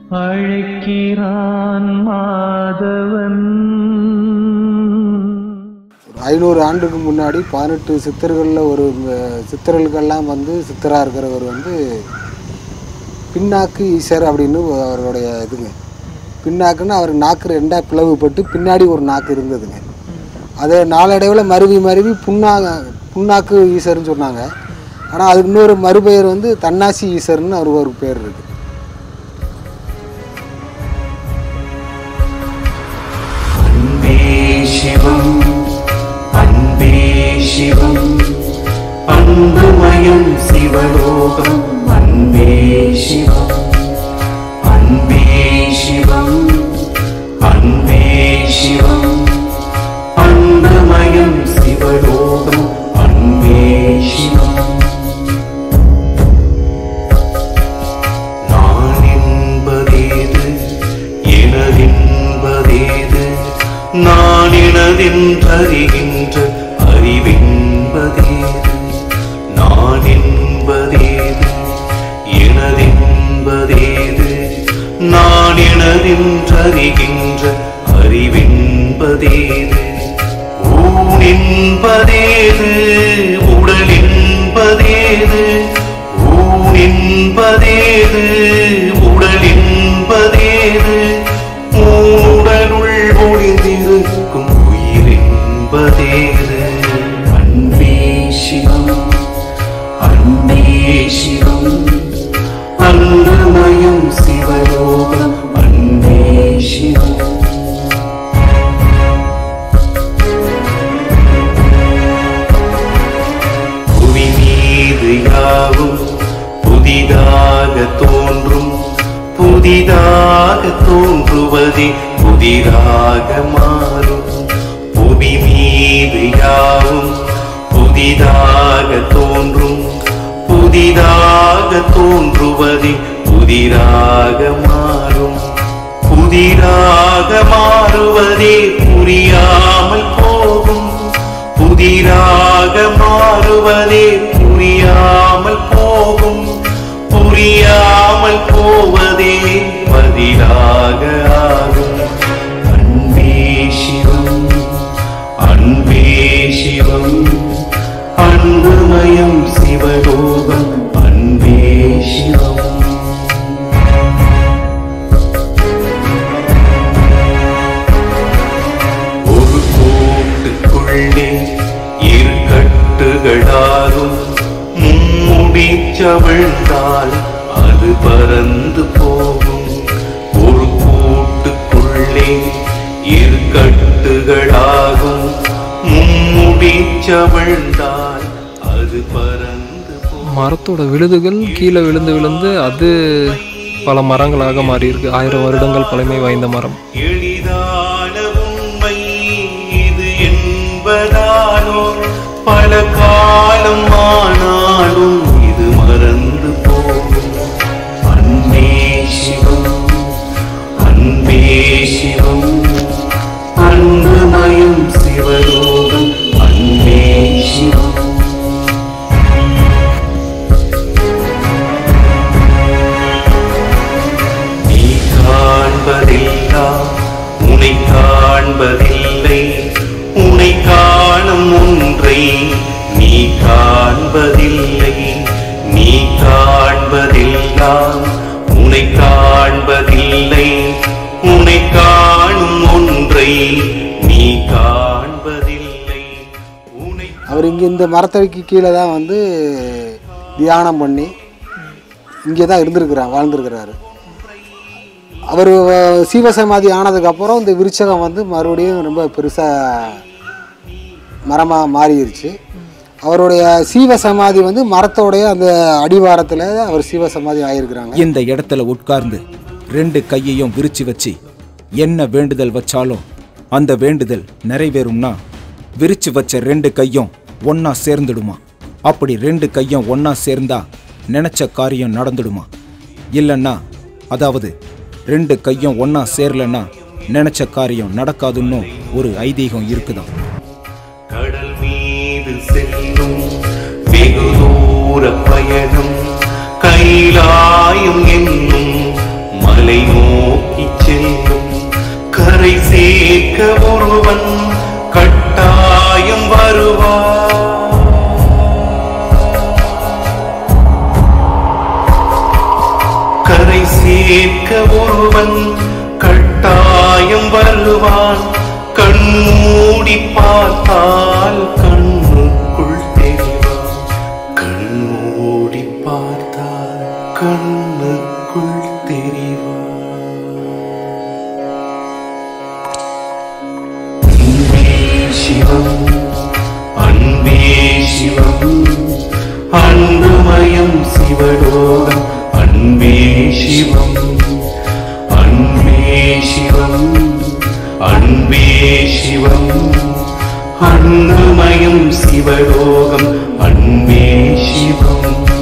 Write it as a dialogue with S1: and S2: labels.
S1: அழைக்கிறான் மாதவன்
S2: ஒரு ஐநூறு ஆண்டுக்கு முன்னாடி பதினெட்டு சித்தர்களில் ஒரு அஹ், சித்தர்களுக்கெல்லாம் வந்து சித்தராக இருக்கிறவர் வந்து பின்னாக்கு ஈசர் அப்படின்னு அவருடைய இதுங்க பின்னாக்குன்னு அவர் நாக்கு ரெண்டாக பிளவுபட்டு பின்னாடி ஒரு நாக்கு இருந்ததுங்க அதை நாளடைவில் மருவி மருவி புண்ணா புண்ணாக்கு ஈசர்னு சொன்னாங்க ஆனால் அதுக்கு இன்னொரு மறுபெயர் வந்து தன்னாசி ஈசர்னு அவர் ஒரு பேர் இருக்குது
S3: அன்பே சிவம் அன்பே சிவம் அன்புமயம் சிவலோகம் அன்பே சிவம் அன்பே சிவம் அன்பே சிவம் அன்புமயம் சிவலோகம் அன்பே சிவம் நான் என்பதேது எனதென்பதேது நான் எனதென்றறிகின்ற அறிவென்பதேது நான் என்பதேது எனதென்பதேது நான் எனதென்றறிகின்ற அறிவென்பதேது ஊன் என்பதேது உடல் என்பதேது ஊன் என்பதேது உடல் என்பதேது உடலுள் ஒளிந்திருக்கும் உயிர் என்பதேது அன்பே சிவம் அன்பே சிவம் அன்புமயம் சிவலோகம் அன்பே சிவம் புவி மீது யாவும் புதிதாக தோன்றும் புதிதாக தோன்றுவதே புதிதாக மாறும் புவி மீது யாவும் புதிதாக தோன்றும் புதிதாக தோன்றுவதே புதிதாக மாறும் புதிராக மாறுவதே புரியாமல் போகும் புதிராக மாறுவதே புரியாமல் போகும் புரியாமல் போவதே பதிலாக ஆகும் அன்பே சிவம் அன்பே சிவம் அன்புமயம் சிவலோகம் அன்பே சிவம் ஒரு கூட்டுக்குள்ளே இரு கட்டுகளாகும் மும்முடி சவிழ்ந்தால் அது பறந்து போகும் ஒரு கூட்டுக்குள்ளே இரு கட்டுகளாகும் மும்முடி சவிழ்ந்தால் அது பறந்து போகும்
S4: மரத்தோட விழுதுகள் கீழே விழுந்து விழுந்து அது பல மரங்களாக மாறியிருக்கு ஆயிரம் வருடங்கள் பழமை வாய்ந்த மரம்
S3: எளிதான உண்மை இது என்பதாலோ பல காலம் ஆனாலும் இது மறந்து போகும் அன்பே சிவம் அன்பே சிவம் அன்புமயம் சிவலோகம் அன்பே சிவம் நீ காண்பதெல்லாம் உனை காண்பதில்லை உனை காணும் ஒன்றை நீ காண்பதில்லை நீ காண்பதெல்லாம் உனை காண்பதில்லை உனை காணும் ஒன்றை நீ காண்பதில்லை உனை
S2: அவர் இங்கே இந்த மரத்தடிக்கு கீழே தான் வந்து தியானம் பண்ணி இங்கே தான் இருந்திருக்கிறார் வாழ்ந்திருக்கிறாரு அவர் சீவசமாதி ஆனதுக்கப்புறம் இந்த விருச்சகம் வந்து மறுபடியும் ரொம்ப பெருசாக மரமாக மாறிடுச்சு அவருடைய சீவசமாதி வந்து மரத்தோடைய அந்த அடிவாரத்தில் அவர் சீவசமாதி ஆகியிருக்கிறாங்க
S5: இந்த இடத்துல உட்கார்ந்து ரெண்டு கையையும் விரிச்சு வச்சு என்ன வேண்டுதல் வச்சாலும் அந்த வேண்டுதல் நிறைவேறும்னா விரிச்சு வச்ச ரெண்டு கையும் ஒண்ணா சேர்ந்துடுமா அப்படி ரெண்டு கையும் ஒண்ணா சேர்ந்தா நினைச்ச காரியம் நடந்துடுமா இல்லைன்னா அதாவது ரெண்டு கையும் ஒண்ணா சேரலன்னா நினைச்ச காரியம் நடக்காதுன்னு ஒரு ஐதீகம் இருக்குதாம்
S3: கடல் மீது செல்லும் வெகு தூர பயணம் கைலாயம் என்னும் மலை நோக்கி செல்லும் கரை சேர்க்க ஒருவன் கட்டாயம் வருவார் கரை சேர்க்க ஒருவன் கட்டாயம் வருவான் கண்மூடி பார்த்தால் கண்ணுக்குள் தெரிவான் கண்மூடி பார்த்தால் கண்ணுக்குள் தெரிவான் அன்பே சிவம் அன்பே சிவம் அன்புமயம் சிவலோகம் அன்பே சிவம் அன்பே சிவம் அன்பே சிவம் அன்புமயம் சிவலோகம் அன்பே சிவம்